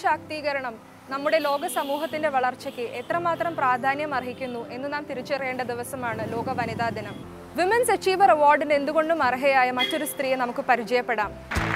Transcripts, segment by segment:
ശാക്തീകരണം നമ്മുടെ ലോക സമൂഹത്തിന്റെ വളർച്ചയ്ക്ക് എത്രമാത്രം പ്രാധാന്യം അർഹിക്കുന്നു എന്ന് നാം തിരിച്ചറിയേണ്ട ദിവസമാണ് ലോക വനിതാ ദിനം വിമൻസ് അച്ചീവർ അവാർഡിന് എന്തുകൊണ്ടും അർഹയായ മറ്റൊരു സ്ത്രീയെ നമുക്ക് പരിചയപ്പെടാം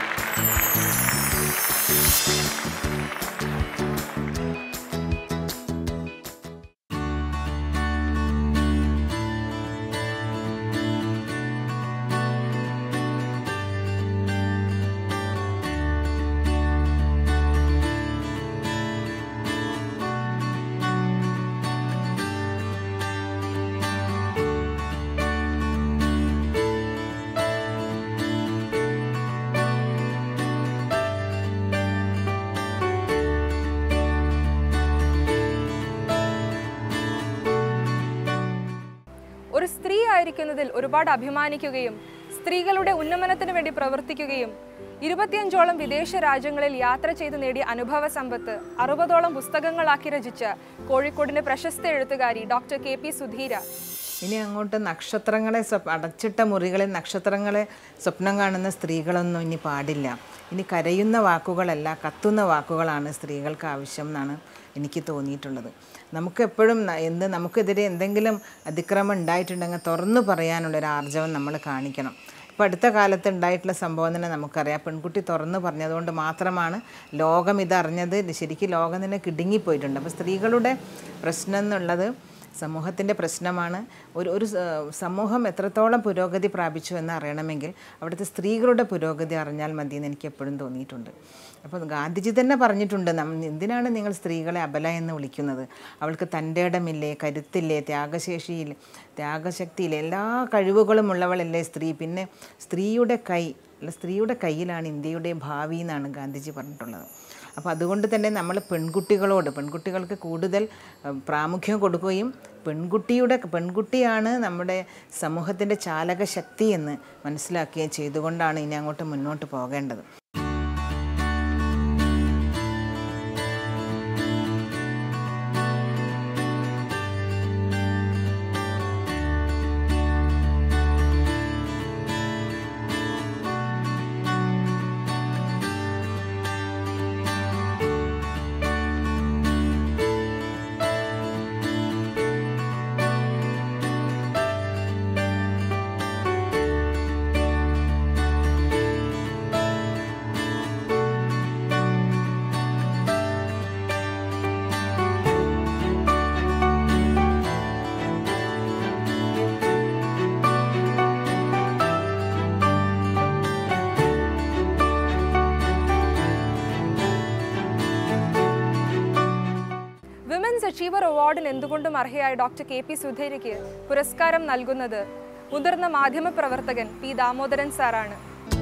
ഒരു സ്ത്രീ ആയിരിക്കുന്നതിൽ ഒരുപാട് അഭിമാനിക്കുകയും സ്ത്രീകളുടെ ഉന്നമനത്തിന് വേണ്ടി പ്രവർത്തിക്കുകയും ഇരുപത്തിയഞ്ചോളം വിദേശ രാജ്യങ്ങളിൽ യാത്ര ചെയ്ത് നേടിയ അനുഭവ സമ്പത്ത് അറുപതോളം പുസ്തകങ്ങളാക്കി രചിച്ച കോഴിക്കോടിന്റെ പ്രശസ്ത എഴുത്തുകാരി ഡോക്ടർ കെ പി സുധീര ഇനി അങ്ങോട്ട് നക്ഷത്രങ്ങളെ സ്വപ് അടച്ചിട്ട മുറികളിൽ നക്ഷത്രങ്ങളെ സ്വപ്നം കാണുന്ന സ്ത്രീകളൊന്നും ഇനി പാടില്ല ഇനി കരയുന്ന വാക്കുകളല്ല കത്തുന്ന വാക്കുകളാണ് സ്ത്രീകൾക്ക് ആവശ്യം എന്നാണ് എനിക്ക് തോന്നിയിട്ടുള്ളത് നമുക്കെപ്പോഴും ന- എന്ത് നമുക്കെതിരെ എന്തെങ്കിലും അതിക്രമം ഉണ്ടായിട്ടുണ്ടെങ്കിൽ തുറന്നു പറയാനുള്ളൊരു ആർജവം നമ്മൾ കാണിക്കണം ഇപ്പോൾ അടുത്ത കാലത്ത് ഉണ്ടായിട്ടുള്ള സംഭവം തന്നെ നമുക്കറിയാം പെൺകുട്ടി തുറന്നു പറഞ്ഞതുകൊണ്ട് മാത്രമാണ് ലോകം ഇതറിഞ്ഞത് ശരിക്കും ലോകം തന്നെ കിടുങ്ങിപ്പോയിട്ടുണ്ട് അപ്പോൾ സ്ത്രീകളുടെ പ്രശ്നം എന്നുള്ളത് സമൂഹത്തിൻ്റെ പ്രശ്നമാണ് ഒരു ഒരു സ- സമൂഹം എത്രത്തോളം പുരോഗതി പ്രാപിച്ചു എന്ന് അറിയണമെങ്കിൽ അവിടുത്തെ സ്ത്രീകളുടെ പുരോഗതി അറിഞ്ഞാൽ മതി എന്ന് എനിക്ക് എപ്പോഴും തോന്നിയിട്ടുണ്ട് അപ്പോൾ ഗാന്ധിജി തന്നെ പറഞ്ഞിട്ടുണ്ട് നം എന്തിനാണ് നിങ്ങൾ സ്ത്രീകളെ അബല എന്ന് വിളിക്കുന്നത് അവൾക്ക് തൻ്റെ ഇടമില്ലേ കരുത്തില്ലേ ത്യാഗശേഷിയിൽ ത്യാഗശക്തിയില്ലേ എല്ലാ കഴിവുകളും ഉള്ളവളല്ലേ സ്ത്രീ പിന്നെ സ്ത്രീയുടെ കൈ അല്ല സ്ത്രീയുടെ കയ്യിലാണ് ഇന്ത്യയുടെ ഭാവി എന്നാണ് ഗാന്ധിജി പറഞ്ഞിട്ടുള്ളത് അപ്പോൾ അതുകൊണ്ട് തന്നെ നമ്മൾ പെൺകുട്ടികളോട് പെൺകുട്ടികൾക്ക് കൂടുതൽ അഹ്, പ്രാമുഖ്യം കൊടുക്കുകയും പെൺകുട്ടിയുടെ പെൺകുട്ടിയാണ് നമ്മുടെ സമൂഹത്തിൻ്റെ ചാലക ശക്തി എന്ന് മനസ്സിലാക്കുകയും ചെയ്തുകൊണ്ടാണ് ഇനി അങ്ങോട്ട് മുന്നോട്ട് പോകേണ്ടത് വിമൻസ് അച്ചീവർ അവാർഡിന് എന്തുകൊണ്ടും അർഹയായ ഡോക്ടർ കെ പി സുധീരയ്ക്ക് പുരസ്കാരം നൽകുന്നത് മുതിർന്ന മാധ്യമപ്രവർത്തകൻ പി ദാമോദരൻ സാറാണ്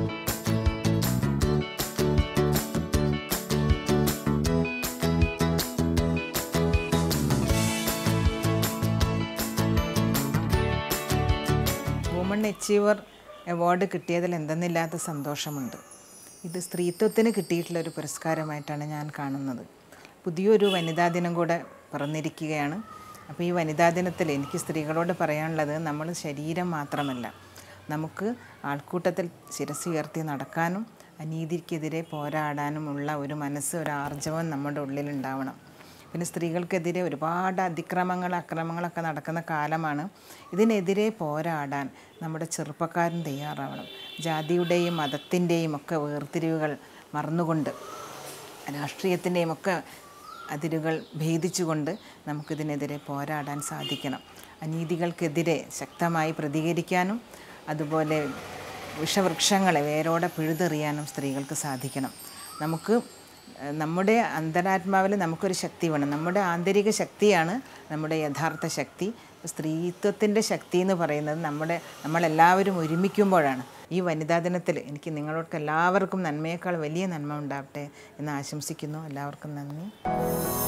വുമൺ അച്ചീവർ അവാർഡ് കിട്ടിയതിൽ എന്തെന്നില്ലാത്ത സന്തോഷമുണ്ട് ഇത് സ്ത്രീത്വത്തിന് കിട്ടിയിട്ടുള്ള ഒരു പുരസ്കാരമായിട്ടാണ് ഞാൻ കാണുന്നത് പുതിയൊരു വനിതാ ദിനം കൂടെ പിറന്നിരിക്കുകയാണ് അപ്പോൾ ഈ വനിതാ ദിനത്തിൽ എനിക്ക് സ്ത്രീകളോട് പറയാനുള്ളത് നമ്മൾ ശരീരം മാത്രമല്ല നമുക്ക് ആൾക്കൂട്ടത്തിൽ ശിരസ് ഉയർത്തി നടക്കാനും അനീതിക്കെതിരെ പോരാടാനുമുള്ള ഒരു മനസ്സ് ഒരു ആർജവം നമ്മുടെ ഉള്ളിലുണ്ടാവണം പിന്നെ സ്ത്രീകൾക്കെതിരെ ഒരുപാട് അതിക്രമങ്ങൾ അക്രമങ്ങളൊക്കെ നടക്കുന്ന കാലമാണ് ഇതിനെതിരെ പോരാടാൻ നമ്മുടെ ചെറുപ്പക്കാരും തയ്യാറാവണം ജാതിയുടെയും മതത്തിൻ്റെയും ഒക്കെ വേർതിരിവുകൾ മറന്നുകൊണ്ട് രാഷ്ട്രീയത്തിൻ്റെയും ഒക്കെ അതിരുകൾ ഭേദിച്ചുകൊണ്ട് നമുക്കിതിനെതിരെ പോരാടാൻ സാധിക്കണം അനീതികൾക്കെതിരെ ശക്തമായി പ്രതികരിക്കാനും അതുപോലെ വിഷവൃക്ഷങ്ങളെ വേരോടെ പിഴുതെറിയാനും സ്ത്രീകൾക്ക് സാധിക്കണം നമുക്ക് ഏഹ്, നമ്മുടെ അന്തരാത്മാവിൽ നമുക്കൊരു ശക്തി വേണം നമ്മുടെ ആന്തരിക ശക്തിയാണ് നമ്മുടെ യഥാർത്ഥ ശക്തി സ്ത്രീത്വത്തിൻ്റെ ശക്തി എന്ന് പറയുന്നത് നമ്മുടെ നമ്മളെല്ലാവരും ഒരുമിക്കുമ്പോഴാണ് ഈ വനിതാ ദിനത്തിൽ എനിക്ക് നിങ്ങളോടൊക്കെ എല്ലാവർക്കും നന്മയേക്കാൾ വലിയ നന്മ ഉണ്ടാവട്ടെ എന്ന് ആശംസിക്കുന്നു എല്ലാവർക്കും നന്ദി